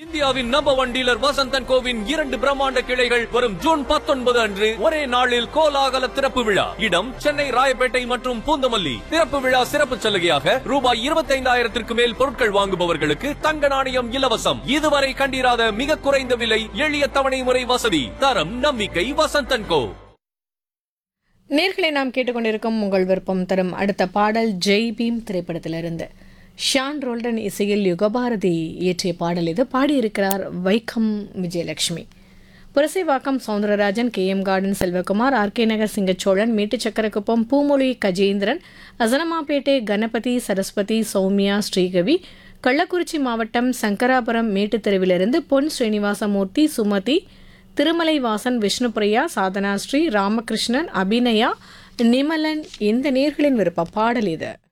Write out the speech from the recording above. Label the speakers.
Speaker 1: இந்தியாவின் number one dealer Vasanthan கோவின் இரண்டு பிரம்மாண்ட கிளைகள் வரும் ஜூன் பத்தொன்பது அன்று ஒரே நாளில் கோலாகல திறப்பு விழா இடம் சென்னை ராயப்பேட்டை மற்றும் பூந்தமல்லி திறப்பு விழா சிறப்பு சலுகையாக ரூபாய் இருபத்தைந்தாயிரத்திற்கு மேல் பொருட்கள் வாங்குபவர்களுக்கு தங்க நாணயம் இலவசம் இதுவரை கண்டிராத மிக குறைந்த விலை எளிய தவணை முறை வசதி தரம் நம்பிக்கை வசந்தன் கோ
Speaker 2: நேர்களை நாம் கேட்டுக்கொண்டிருக்கும் உங்கள் விருப்பம் தரும் அடுத்த பாடல் ஜெய் பீம் திரைப்படத்திலிருந்து ஷான் ரோல்டன் இசையில் யுகபாரதி இயற்றிய பாடல் இது பாடியிருக்கிறார் Vaikom Vijayalakshmi Purasaiwakkam Soundararajan K M garden Selvakumar R K Nagar Singacholan Mettuchakkarakuppam Poomozhi Gajendran Asanamapettai Ganapathi Saraswathi Sowmya Srikavi Kallakurichi மாவட்டம் சங்கராபுரம் மேட்டுத்தெருவிலிருந்து பொன் ஸ்ரீனிவாசமூர்த்தி சுமதி திருமலை வாசன் விஷ்ணுபிரியா சாதனா ஸ்ரீ ராமகிருஷ்ணன் அபிநயா நிமலன் இந்த நேர்களின் விருப்ப பாடல் இது